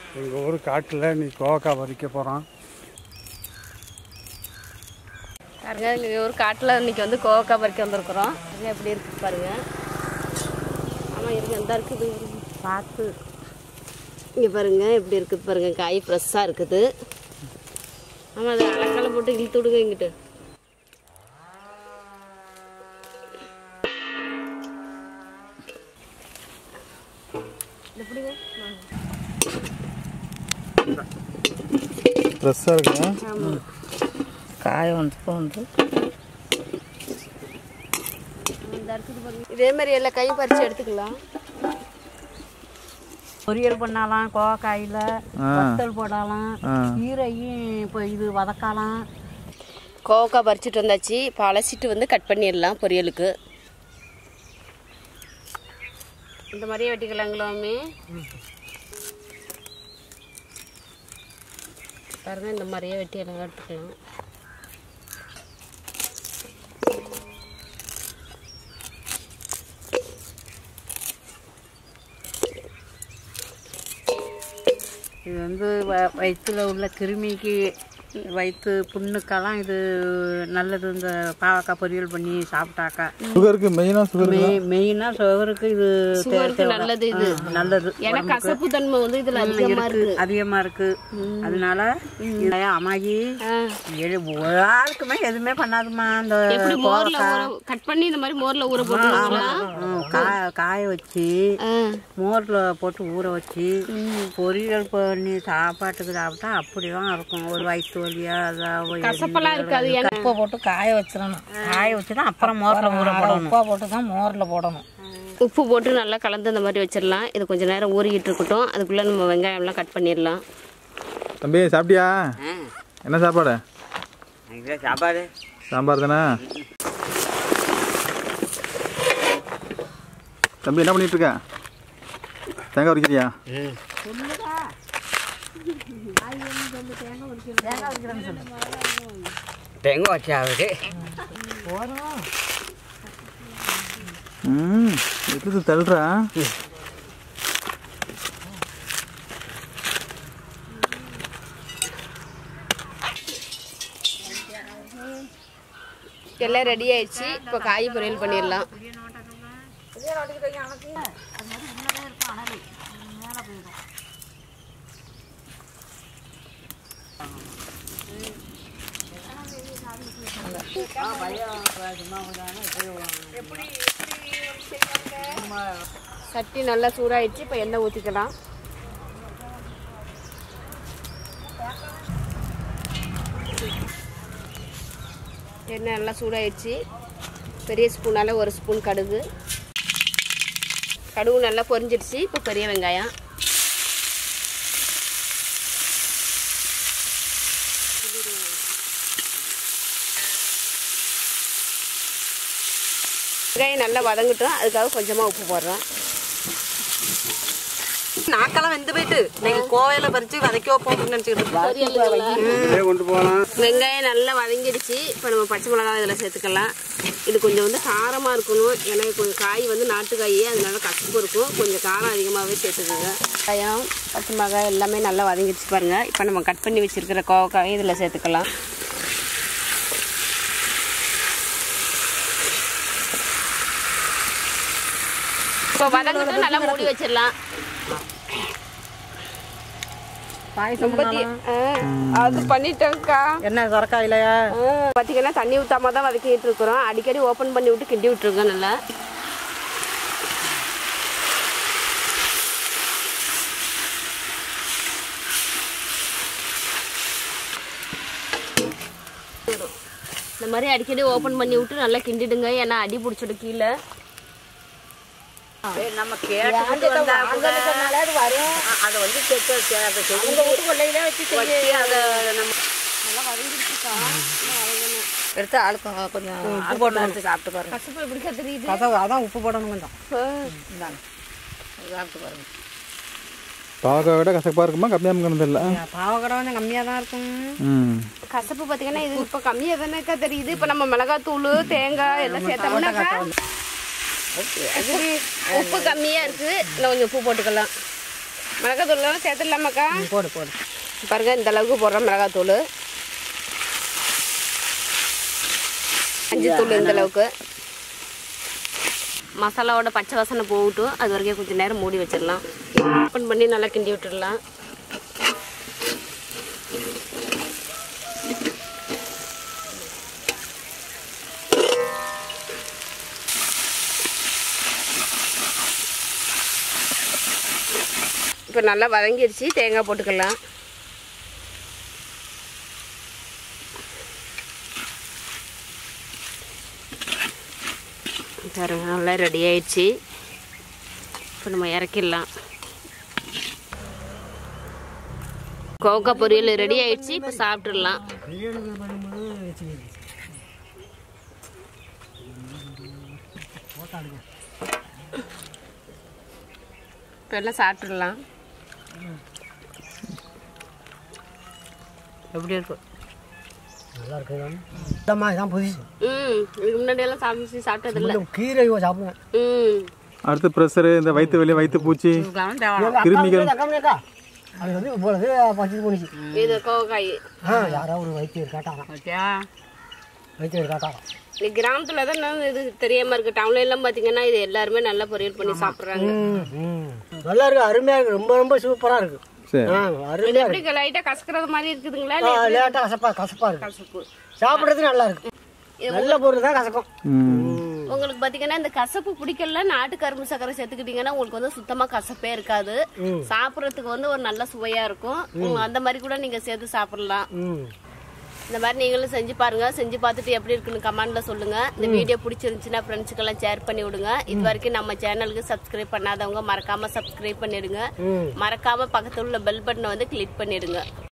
எங்கள் ஊர் காட்டில் நீ கோவக்காய் பறிக்க போகிறோம் பாருங்க எங்கள் ஊர் காட்டில் இன்னைக்கு வந்து கோவக்காய் பறிக்க வந்திருக்கிறோம் பாருங்க எப்படி இருக்குது பாருங்க ஆமாம் இருங்க எந்த இருக்குது பார்த்து இங்கே பாருங்க எப்படி இருக்குது பாருங்க காய் ஃப்ரெஷ்ஷாக இருக்குது ஆமாம் அது அலக்கால போட்டு இழுத்து விடுங்க இங்கிட்டு இது எப்படிங்க ஃப்ரெஷ்ஷாக இருக்குங்க ஆமாம் காய வந்து வந்து இந்த இருக்குது பாருங்க இதே மாதிரி எல்லா கையும் பறித்து எடுத்துக்கலாம் பொரியல் பண்ணலாம் கோவக்காயில் ஆ. வத்தல் போடலாம் ஆ. கீரையும் இப்போ இது வதக்கலாம் கோவக்காய் பறிச்சுட்டு வந்தாச்சு இப்போ அலசிட்டு வந்து கட் பண்ணிடலாம் பொரியலுக்கு இந்த மாதிரியே வெட்டிக்கலாங்களாமே பாருங்க இந்த மாதிரியே வெட்டி எல்லாம் எடுத்துக்கலாம் இது வந்து வ- வயித்துல உள்ள கிருமிக்கு வயிற்று புண்ணுக்கெல்லாம் இது நல்லது இந்த பாவக்காய் பொரியல் பண்ணி சாப்பிட்டாக்கா சுகருக்கு மெயினாக சுகர் மெய் மெயினாக சுகருக்கு இது தே- சுகருக்கு தேவை. நல்லது இது. ஆ, நல்லது ஏன்னா கசப்பு தன்மை வந்து இதுல அதிகமா இருக்கு அதிகமாக இருக்கு அதனால இது அம்மாயி ஆ. எழு- ஒரு ஆளுக்குமே எதுவுமே பண்ணாதுமா அந்த எப்படி மோர்ல ஊற கட் பண்ணி இந்த மாதிரி மோர்ல ஊற போட்டுருங்களா ம், காய காய வச்சு மோரில் போட்டு ஊற வச்சு பொரியல் பண்ணி சாப்பாட்டுக்கு சாப்பிட்டா அப்படிதான் இருக்கும் ஒரு வயிற்று வலியா அதாவது கசப்பெல்லாம் இருக்காது ஏன்னா உப்பை போட்டு காய வச்சிடணும் காய வச்சு தான் அப்புறம் மோரில் ஊற போடணும் உப்பை போட்டு தான் மோரில் போடணும் உப்பு போட்டு நல்லா கலந்து இந்த மாதிரி வச்சிடலாம் இது கொஞ்ச நேரம் ஊறிக்கிட்டு இருக்கட்டும் அதுக்குள்ள நம்ம வெங்காயம்லாம் கட் பண்ணிடலாம் தம்பி சாப்பிட்டியா என்ன சாப்பாடு சாப்பாடு சாம்பார் தானே தம்பி என்ன பண்ணிட்டு இருக்க தேங்காய் உரிக்கிறியா தேங்காய் வச்சாவது ம் எது தள்ளுறா எல்லாம் ரெடி ஆயிடுச்சு இப்போ காய் பொரியல் பண்ணிடலாம் சட்டி நல்லா சூடாயிடுச்சு இப்போ எண்ணெய் ஊற்றிக்கலாம் எண்ணெய் நல்லா சூடாயிடுச்சு பெரிய ஸ்பூனால் ஒரு ஸ்பூன் கடுகு கடுகு நல்லா பொரிஞ்சிடுச்சு இப்போ பெரிய வெங்காயம் வெங்காயம் நல்லா வதங்கட்டும் அதுக்காக கொஞ்சமாக உப்பு போடுறோம் நாக்கெல்லாம் வெந்து போயிட்டு நீங்க கோவையில பறிச்சு வதக்கி வைப்போம்னு நினைச்சுக்கிட்டு இதே கொண்டு போகலாம் வெங்காயம் நல்லா வதங்கிடுச்சு இப்போ நம்ம பச்சை மிளகாய் இதில் சேர்த்துக்கலாம் இது கொஞ்சம் வந்து காரமாக இருக்கணும் ஏன்னா கொஞ்சம் காய் வந்து நாட்டுக்காய் அதனால கசப்பு இருக்கும் கொஞ்சம் காரம் அதிகமாகவே சேர்த்துக்குங்க வெங்காயம் பச்சை மிளகாய் எல்லாமே நல்லா வதங்கிடுச்சு பாருங்கள் இப்போ நம்ம கட் பண்ணி வச்சுருக்கிற கோவக்காயை இதில் சேர்த்துக்கலாம் இப்போ வதங்கிட்டு நல்லா மூடி வச்சிடலாம் பாயசம் பத்தி அது பண்ணிட்டேங்க்கா என்ன சொரக்காயிலையா பார்த்தீங்கன்னா தண்ணி ஊற்றாம தான் வதக்கிட்டு இருக்கிறோம் அடிக்கடி ஓப்பன் பண்ணி விட்டு கிண்டி விட்டுருக்கோம் நல்லா இந்த மாதிரி அடிக்கடி ஓப்பன் பண்ணி விட்டு நல்லா கிண்டிடுங்க ஏன்னா அடி பிடிச்சிடும் கீழே நம்ம கேட்டு வந்தா கூட அதை வந்து செத்து அதை வச்சு அதை நம்ம எடுத்து ஆளுக்கு கொஞ்சம் உப்பு போட்டு எடுத்து சாப்பிட்டு பாருங்க கசப்பு எப்படி தெரியுது அதான் அதான் உப்பு போடணும் கொஞ்சம் ஆ. சாப்பிட்டு பாருங்க பாவக்காய் விட கசப்பாக இருக்குமா கம்மியாக இருக்கிறது இல்லை பாவக்கடை கொஞ்சம் கம்மியாக தான் இருக்கும் ம் கசப்பு பார்த்தீங்கன்னா இது இப்போ கம்மியாக தானேக்கா தெரியுது இப்போ நம்ம மிளகாத்தூள் தேங்காய் எல்லாம் சேர்த்தோம்னாக்கா உப்பு கம்மியாக இருக்குது இன்னும் கொஞ்சம் உப்பு போட்டுக்கலாம் மிளகாத்தூள்லாம் சேர்த்துடலாமாக்கா போடு போடு பாருங்க இந்த அளவுக்கு போடுறோம் மிளகாத்தூள் மஞ்சத்தூள் இந்த அளவுக்கு மசாலாவோட பச்சை வாசனை போகட்டும் அது வரைக்கும் கொஞ்சம் நேரம் மூடி வச்சிடலாம் ஓப்பன் பண்ணி நல்லா கிண்டி விட்டுடலாம் இப்போ நல்லா வதங்கிருச்சு தேங்காய் போட்டுக்கலாம் பாருங்க நல்லா ரெடி ஆயிடுச்சு இப்போ நம்ம இறக்கிடலாம் கோவக்கா பொரியல் ரெடி ஆயிடுச்சு இப்போ சாப்பிட்டுடலாம் இப்போ எல்லாம் சாப்பிட்டுடலாம் எப்படி இருக்கும் நல்லா இருக்குதான் இல்லைம்மா இதான் புதுசு ம் இதுக்கு முன்னாடி எல்லாம் சமைச்சு சாப்பிட்டதில்ல இந்த கீரை சாப்பிடுவேன் ம் அடுத்து ப்ரெஷரு இந்த வயிற்று வலி வயிற்று பூச்சி எங்க கிருமிகள். அக்கா வந்து அக்கா அது வந்து போலது பச்சு போனிச்சு இது கோவக்காய் ஆ யாரோ ஒரு வைத்தியர் கேட்டாராம் பார்த்தியா வைத்தியர் கேட்டாராம் இந்த கிராமத்துல தான் நான் இது தெரியாம இருக்கு டவுன்ல எல்லாம் பாத்தீங்கன்னா இது எல்லாருமே நல்லா பொரியல் பண்ணி சாப்பிடுறாங்க ம், ம். நல்லா இருக்கு அருமையா இருக்கு ரொம்ப ரொம்ப சூப்பரா இருக்கு சரி ஆ, அருமையா எப்படி லைட்டா கசக்கிறது மாதிரி இருக்குதுங்களா ஆ, லேட்டா கசப்பா கசப்பா இருக்கு சாப்பிடுறது நல்லா இருக்கு நல்ல பொருள் தான் கசக்கும் ம் உங்களுக்கு பாத்தீங்கன்னா இந்த கசப்பு பிடிக்கல நாட்டு கரும்பு சக்கரை சேர்த்துக்கிட்டீங்கன்னா உங்களுக்கு வந்து சுத்தமா கசப்பே இருக்காது சாப்பிடறதுக்கு வந்து ஒரு நல்ல சுவையா இருக்கும் உங்க அந்த மாதிரி கூட நீங்க சேர்த்து சாப்பிடலாம் ம் இந்த மாதிரி நீங்களும் செஞ்சு பாருங்க செஞ்சு பார்த்துட்டு எப்படி இருக்குன்னு கமெண்ட்ல சொல்லுங்க இந்த வீடியோ பிடிச்சிருந்துச்சுன்னா ஃப்ரெண்ட்ஸுக்கெல்லாம் ஷேர் பண்ணி விடுங்க இது வரைக்கும் நம்ம சேனலுக்கு சப்ஸ்கிரைப் பண்ணாதவங்க மறக்காம சப்ஸ்கிரைப் பண்ணிடுங்க மறக்காம பக்கத்துல உள்ள பெல் பட்டனை வந்து கிளிக் பண்ணிடுங்க